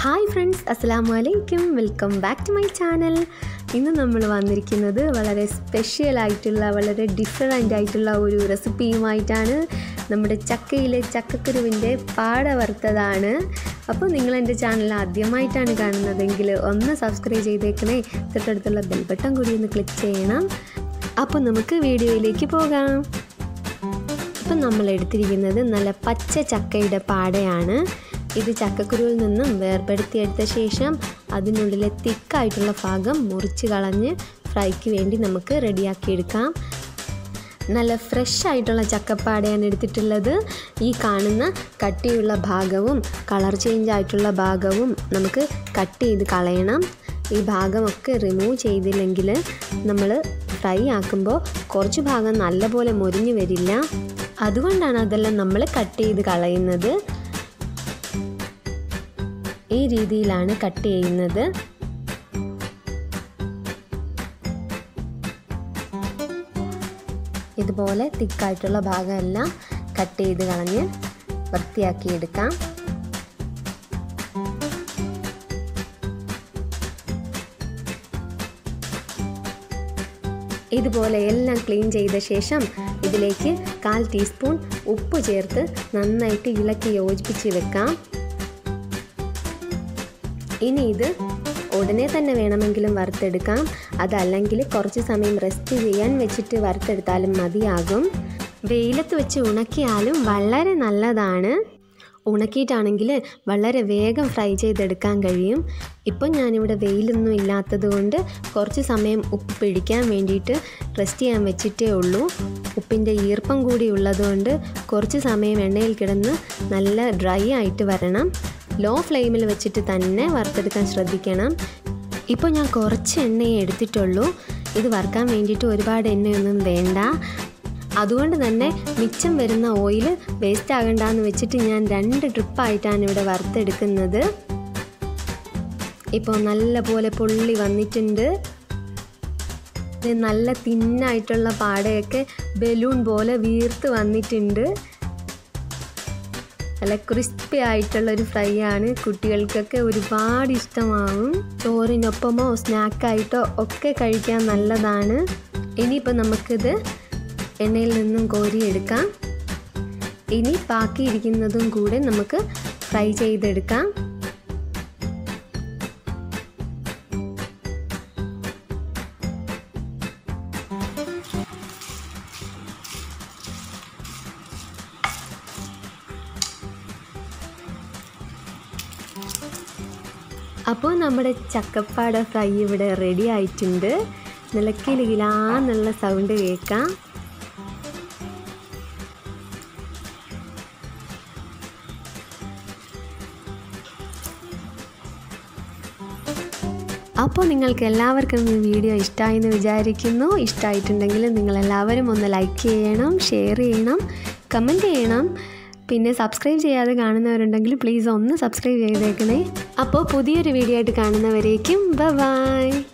hi friends അസ്സാം വലൈക്കും welcome back to my channel ഇന്ന് നമ്മൾ വന്നിരിക്കുന്നത് വളരെ സ്പെഷ്യൽ ആയിട്ടുള്ള വളരെ ഡിഫറെൻ്റ് ആയിട്ടുള്ള ഒരു റെസിപ്പിയുമായിട്ടാണ് നമ്മുടെ ചക്കയിലെ ചക്കക്കുരുവിൻ്റെ പാട വറുത്തതാണ് അപ്പോൾ നിങ്ങൾ എൻ്റെ ചാനൽ ആദ്യമായിട്ടാണ് കാണുന്നതെങ്കിൽ ഒന്ന് സബ്സ്ക്രൈബ് ചെയ്തേക്കണേ തൊട്ടടുത്തുള്ള ബെൽ ബട്ടൺ കൂടി ഒന്ന് ക്ലിക്ക് ചെയ്യണം അപ്പോൾ നമുക്ക് വീഡിയോയിലേക്ക് പോകാം ഇപ്പം നമ്മൾ എടുത്തിരിക്കുന്നത് നല്ല പച്ച ചക്കയുടെ പാടയാണ് ഇത് ചക്കക്കുരുവിൽ നിന്നും വേർപെടുത്തിയെടുത്ത ശേഷം അതിനുള്ളിലെ തിക്കായിട്ടുള്ള ഭാഗം മുറിച്ച് കളഞ്ഞ് ഫ്രൈക്ക് വേണ്ടി നമുക്ക് റെഡിയാക്കിയെടുക്കാം നല്ല ഫ്രഷ് ആയിട്ടുള്ള ചക്കപ്പാടയാണ് എടുത്തിട്ടുള്ളത് ഈ കാണുന്ന കട്ടിയുള്ള ഭാഗവും കളർ ചേഞ്ച് ആയിട്ടുള്ള ഭാഗവും നമുക്ക് കട്ട് ചെയ്ത് കളയണം ഈ ഭാഗമൊക്കെ റിമൂവ് ചെയ്തില്ലെങ്കിൽ നമ്മൾ ഫ്രൈ ആക്കുമ്പോൾ കുറച്ച് ഭാഗം നല്ലപോലെ മുരിഞ്ഞു വരില്ല അതുകൊണ്ടാണ് അതെല്ലാം നമ്മൾ കട്ട് ചെയ്ത് കളയുന്നത് ഈ രീതിയിലാണ് കട്ട് ചെയ്യുന്നത് ഇതുപോലെ തിക്കായിട്ടുള്ള ഭാഗമെല്ലാം കട്ട് ചെയ്ത് കളഞ്ഞ് വൃത്തിയാക്കിയെടുക്കാം ഇതുപോലെ എല്ലാം ക്ലീൻ ചെയ്ത ശേഷം ഇതിലേക്ക് കാൽ ടീസ്പൂൺ ഉപ്പ് ചേർത്ത് നന്നായിട്ട് ഇളക്കി യോജിപ്പിച്ച് വെക്കാം ഇനി ഇത് ഉടനെ തന്നെ വേണമെങ്കിലും വറുത്തെടുക്കാം അതല്ലെങ്കിൽ കുറച്ച് സമയം റെസ്റ്റ് ചെയ്യാൻ വെച്ചിട്ട് വറുത്തെടുത്താലും മതിയാകും വെയിലത്ത് വെച്ച് ഉണക്കിയാലും വളരെ നല്ലതാണ് ഉണക്കിയിട്ടാണെങ്കിൽ വളരെ വേഗം ഫ്രൈ ചെയ്തെടുക്കാൻ കഴിയും ഇപ്പം ഞാനിവിടെ വെയിലൊന്നും ഇല്ലാത്തത് കൊണ്ട് കുറച്ച് സമയം ഉപ്പ് പിടിക്കാൻ വേണ്ടിയിട്ട് റെസ്റ്റ് ചെയ്യാൻ വെച്ചിട്ടേ ഉള്ളൂ ഉപ്പിൻ്റെ ഈർപ്പം കൂടി ഉള്ളതുകൊണ്ട് കുറച്ച് സമയം എണ്ണയിൽ കിടന്ന് നല്ല ഡ്രൈ ആയിട്ട് വരണം ലോ ഫ്ലെയിമിൽ വെച്ചിട്ട് തന്നെ വറുത്തെടുക്കാൻ ശ്രദ്ധിക്കണം ഇപ്പോൾ ഞാൻ കുറച്ച് എണ്ണയെ എടുത്തിട്ടുള്ളൂ ഇത് വറുക്കാൻ വേണ്ടിയിട്ട് ഒരുപാട് എണ്ണയൊന്നും വേണ്ട അതുകൊണ്ട് തന്നെ മിച്ചം വരുന്ന ഓയിൽ വേസ്റ്റ് ആകണ്ടെന്ന് വെച്ചിട്ട് ഞാൻ രണ്ട് ട്രിപ്പായിട്ടാണ് ഇവിടെ വറുത്തെടുക്കുന്നത് ഇപ്പോൾ നല്ല പോലെ പൊള്ളി വന്നിട്ടുണ്ട് നല്ല തിന്നായിട്ടുള്ള പാടയൊക്കെ ബലൂൺ പോലെ വീർത്ത് വന്നിട്ടുണ്ട് നല്ല ക്രിസ്പി ആയിട്ടുള്ള ഒരു ഫ്രൈ ആണ് കുട്ടികൾക്കൊക്കെ ഒരുപാട് ഇഷ്ടമാവും ചോറിനൊപ്പമോ സ്നാക്കായിട്ടോ ഒക്കെ കഴിക്കാൻ നല്ലതാണ് ഇനിയിപ്പോൾ നമുക്കിത് എണ്ണയിൽ നിന്നും കോരിയെടുക്കാം ഇനി ബാക്കിയിരിക്കുന്നതും കൂടെ നമുക്ക് ഫ്രൈ ചെയ്തെടുക്കാം അപ്പോൾ നമ്മുടെ ചക്കപ്പാട ഫ്രൈ ഇവിടെ റെഡി ആയിട്ടുണ്ട് നിലക്കിലിലാന്നുള്ള സൗണ്ട് കേൾക്കാം അപ്പോൾ നിങ്ങൾക്ക് എല്ലാവർക്കും ഈ വീഡിയോ ഇഷ്ടമായി എന്ന് വിചാരിക്കുന്നു ഇഷ്ടമായിട്ടുണ്ടെങ്കിൽ നിങ്ങളെല്ലാവരും ഒന്ന് ലൈക്ക് ചെയ്യണം ഷെയർ ചെയ്യണം കമൻറ്റ് ചെയ്യണം പിന്നെ സബ്സ്ക്രൈബ് ചെയ്യാതെ കാണുന്നവരുണ്ടെങ്കിൽ പ്ലീസ് ഒന്ന് സബ്സ്ക്രൈബ് ചെയ്തേക്കണേ അപ്പോൾ പുതിയൊരു വീഡിയോ ആയിട്ട് കാണുന്നവരേക്കും ബൈ